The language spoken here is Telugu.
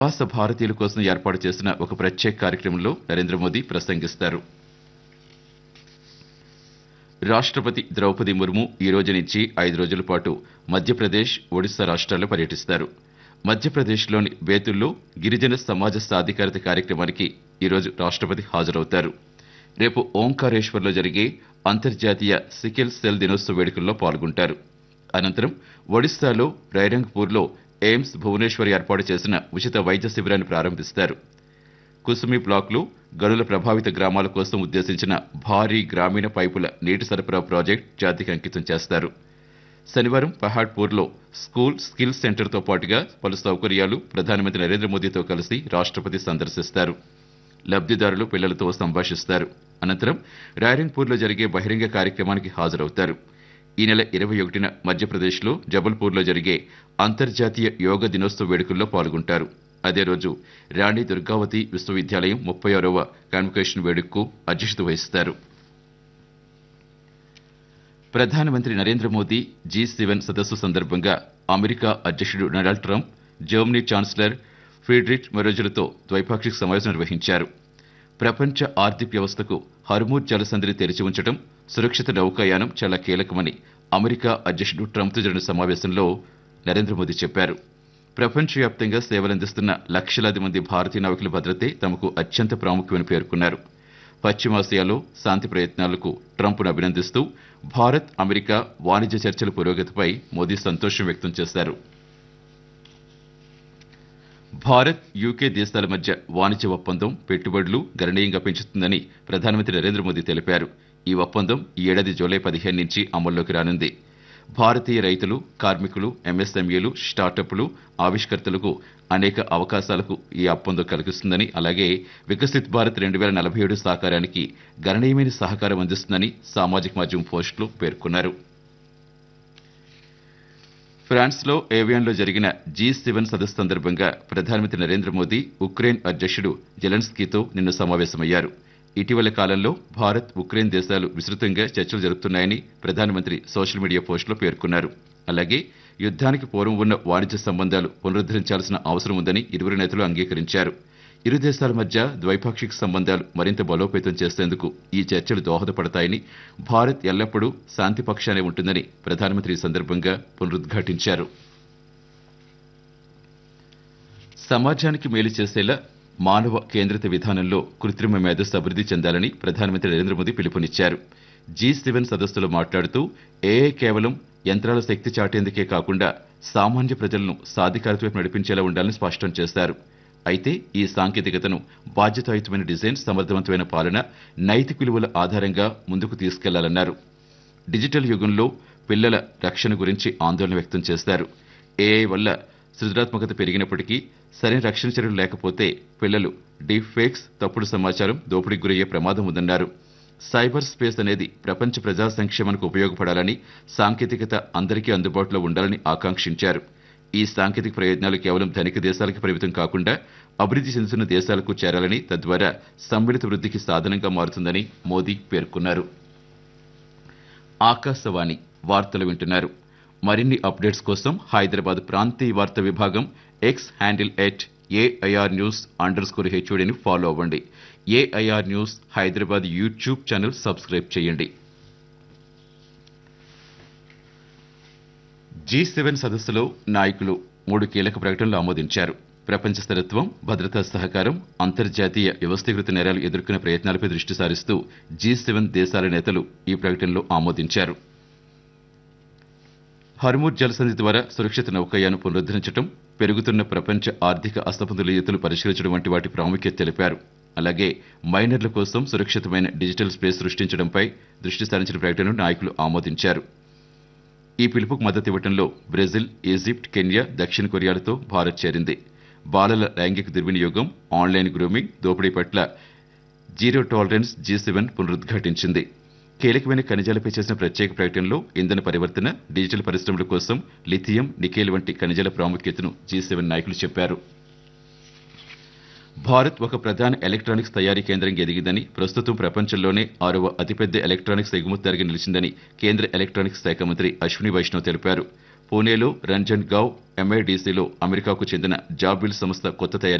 ప్రవాస భారతీయుల కోసం ఏర్పాటు చేసిన ఒక ప్రత్యేక కార్యక్రమంలో నరేంద్ర మోదీ ప్రసంగిస్తారు రాష్ట్రపతి ద్రౌపది ముర్ము ఈ రోజు నుంచి ఐదు రోజుల పాటు మధ్యప్రదేశ్ ఒడిశా రాష్ట్రాల్లో పర్యటిస్తారు మధ్యప్రదేశ్లోని బేతుల్లో గిరిజన సమాజ సాధికారత కార్యక్రమానికి ఈరోజు రాష్ట్రపతి హాజరవుతారు రేపు ఓంకారేశ్వర్లో జరిగే అంతర్జాతీయ సికిల్ సెల్ దినోత్సవ వేడుకల్లో పాల్గొంటారు అనంతరం ఒడిశాలో రైరంగ్పూర్లో ఎయిమ్స్ భువనేశ్వర్ ఏర్పాటు చేసిన ఉచిత వైద్య శిబిరాన్ని ప్రారంభిస్తారు కుసుమి బ్లాక్లో గనుల ప్రభావిత గ్రామాల కోసం ఉద్దేశించిన భారీ గ్రామీణ పైపుల నీటి సరఫరా ప్రాజెక్ట్ జాతికి అంకితం చేస్తారు శనివారం పహాడ్పూర్లో స్కూల్ స్కిల్ సెంటర్తో పాటుగా పలు సౌకర్యాలు ప్రధానమంత్రి నరేంద్ర మోదీతో కలిసి రాష్ట్రపతి సందర్శిస్తారు లబ్ధిదారులు పిల్లలతో సంభాషిస్తారు అనంతరం రాయరంగ్పూర్లో జరిగే బహిరంగ కార్యక్రమానికి హాజరవుతారు ఈ నెల ఇరవై ఒకటిన మధ్యప్రదేశ్లో జబల్పూర్లో జరిగే అంతర్జాతీయ యోగ దినోత్సవ వేడుకల్లో పాల్గొంటారు అదే రోజు రాణి దుర్గావతి విశ్వవిద్యాలయం ముప్పై ఆరవ కాన్వకేషన్ వేడుకకు అధ్యక్షత వహిస్తారు ప్రధానమంత్రి నరేంద్ర మోదీ జీ సెవెన్ సదస్సు సందర్భంగా అమెరికా అధ్యక్షుడు Donald Trump Germany chancellor Friedrich మెరోజులతో ద్వైపాక్షిక సమావేశం నిర్వహించారు ప్రపంచ ఆర్థిక వ్యవస్థకు హర్మూర్ జలసంధిని తెరిచి ఉంచడం సురక్షిత నౌకాయానం చాలా కీలకమని అమెరికా అధ్యక్షుడు ట్రంప్తో జరిగిన సమావేశంలో నరేంద్ర మోదీ చెప్పారు ప్రపంచవ్యాప్తంగా సేవలందిస్తున్న లక్షలాది మంది భారతీయ నావికుల భద్రతే తమకు అత్యంత ప్రాముఖ్యమని పేర్కొన్నారు పశ్చిమాసియాలో శాంతి ప్రయత్నాలకు ట్రంప్ను అభినందిస్తూ భారత్ అమెరికా వాణిజ్య చర్చల పురోగతిపై మోదీ సంతోషం వ్యక్తం చేశారు భారత్ యూకే దేశాల మధ్య వాణిజ్య ఒప్పందం పెట్టుబడులు గణనీయంగా పెంచుతుందని ప్రధానమంత్రి నరేంద్ర మోదీ తెలిపారు ఈ ఒప్పందం ఈ ఏడాది జూలై పదిహేను నుంచి అమల్లోకి రానుంది భారతీయ రైతులు కార్మికులు ఎంఎస్ఎంఈలు స్టార్టప్లు ఆవిష్కర్తలకు అనేక అవకాశాలకు ఈ ఒప్పందం కలిగిస్తుందని అలాగే వికసిత్ భారత్ రెండు వేల నలభై ఏడు సాకారానికి గణనీయమైన సహకారం అందిస్తుందని సామాజిక మాధ్యమం పోస్టులు పేర్కొన్నారు ఫ్రాన్స్లో ఏవియాన్లో జరిగిన జీ సెవెన్ సదస్సు సందర్భంగా ప్రధానమంత్రి నరేంద్ర మోదీ ఉక్రెయిన్ అధ్యక్షుడు జెలెన్స్కీతో నిన్న సమావేశమయ్యారు ఇటీవల కాలంలో భారత్ ఉక్రెయిన్ దేశాలు విస్తృతంగా చర్చలు జరుపుతున్నాయని ప్రధానమంత్రి సోషల్ మీడియా పోస్టులో పేర్కొన్నారు అలాగే యుద్ధానికి పూర్వం ఉన్న వాణిజ్య సంబంధాలు పునరుద్ధరించాల్సిన అవసరం ఉందని ఇరువురు నేతలు అంగీకరించారు ఇరు దేశాల మధ్య ద్వైపాక్షిక సంబంధాలు మరింత బలోపేతం చేసేందుకు ఈ చర్చలు దోహదపడతాయని భారత్ ఎల్లప్పుడూ శాంతి పక్షానే ఉంటుందని ప్రధానమంత్రి ఈ సందర్భంగా పునరుద్ఘాటించారు సమాజానికి మేలు చేసేలా మానవ కేంద్రిత విధానంలో కృత్రిమ మేధస్సు అభివృద్ధి చెందాలని ప్రధానమంత్రి నరేంద్ర మోదీ పిలుపునిచ్చారు జీ సెవెన్ సదస్సులో మాట్లాడుతూ ఏఐ కేవలం యంత్రాల శక్తి చాటేందుకే కాకుండా సామాన్య ప్రజలను సాధికారత వైపు నడిపించేలా ఉండాలని స్పష్టం చేశారు అయితే ఈ సాంకేతికతను బాధ్యతాయుతమైన డిజైన్ సమర్థవంతమైన పాలన నైతిక విలువల ఆధారంగా ముందుకు తీసుకెళ్లాలన్నారు డిజిటల్ యుగంలో పిల్లల రక్షణ గురించి ఆందోళన వ్యక్తం చేశారు ఏఐ వల్ల సృజనాత్మకత పెరిగినప్పటికీ సరైన రక్షణ చర్యలు లేకపోతే పిల్లలు డీప్ ఫేక్స్ తప్పుడు సమాచారం దోపిడీకి గురయ్యే ప్రమాదం ఉందన్నారు సైబర్ స్పేస్ అనేది ప్రపంచ ప్రజా సంక్షేమానికి ఉపయోగపడాలని సాంకేతికత అందరికీ అందుబాటులో ఉండాలని ఆకాంక్షించారు ఈ సాంకేతిక ప్రయోజనాలు కేవలం ధనిక దేశాలకు పరిమితం కాకుండా అభివృద్ధి చెందుతున్న దేశాలకు చేరాలని తద్వారా సమ్మిళిత వృద్ధికి సాధనంగా మారుతుందని మోదీ పేర్కొన్నారు ఆకాశవాణి వార్తలు వింటున్నారు మరిన్ని అప్డేట్స్ కోసం హైదరాబాద్ ప్రాంతీయ వార్తా విభాగం X handle at AIR news underscore హెచ్ఓడిని ఫాలో అవ్వండి AIR news Hyderabad YouTube channel subscribe చేయండి జీ సెవెన్ సదస్సులో నాయకులు మూడు కీలక ప్రకటనలు ఆమోదించారు ప్రపంచ స్థిరత్వం భద్రతా సహకారం అంతర్జాతీయ వ్యవస్థీకృత నేరాలు ఎదుర్కొనే ప్రయత్నాలపై దృష్టి సారిస్తూ జీ సెవెన్ దేశాల నేతలు ఈ ప్రకటనలో ఆమోదించారు హర్మూర్ జలసంధి ద్వారా సురక్షిత నౌకాయాను పునరుద్ధరించడం పెరుగుతున్న ప్రపంచ ఆర్థిక అసమతుల్యతలు పరిష్కరించడం వంటి వాటి ప్రాముఖ్యత తెలిపారు అలాగే మైనర్ల కోసం సురక్షితమైన డిజిటల్ స్పేస్ సృష్టించడంపై దృష్టి సారించిన ప్రకటనను నాయకులు ఆమోదించారు ఈ పిలుపుకు మద్దతు ఇవ్వడంలో బ్రెజిల్ ఈజిప్ట్ కెన్యా దక్షిణ కొరియాలతో భారత్ చేరింది బాలల లైంగిక దుర్వినియోగం ఆన్లైన్ గ్రూమింగ్ దోపిడీ పట్ల జీరో టాలరెన్స్ జీ సెవెన్ పునరుద్ఘాటించింది కీలకమైన ఖనిజాలపై చేసిన ప్రత్యేక ప్రకటనలో ఇంధన పరివర్తన డిజిటల్ పరిశ్రమల కోసం లిథియం నికేల్ వంటి ఖనిజాల ప్రాముఖ్యతను జీ సెవెన్ నాయకులు చెప్పారు భారత్ ఒక ప్రధాన ఎలక్ట్రానిక్స్ తయారీ కేంద్రంగా ఎదిగిందని ప్రస్తుతం ప్రపంచంలోనే ఆరవ అతిపెద్ద ఎలక్ట్రానిక్స్ ఎగుమతిదారుగా నిలిచిందని కేంద్ర ఎలక్ట్రానిక్స్ శాఖ మంత్రి అశ్విని వైష్ణవ్ తెలిపారు పూణేలో రంజన్ గావ్ ఎంఐడిసిలో అమెరికాకు చెందిన జాబిల్ సంస్థ కొత్త తయారీ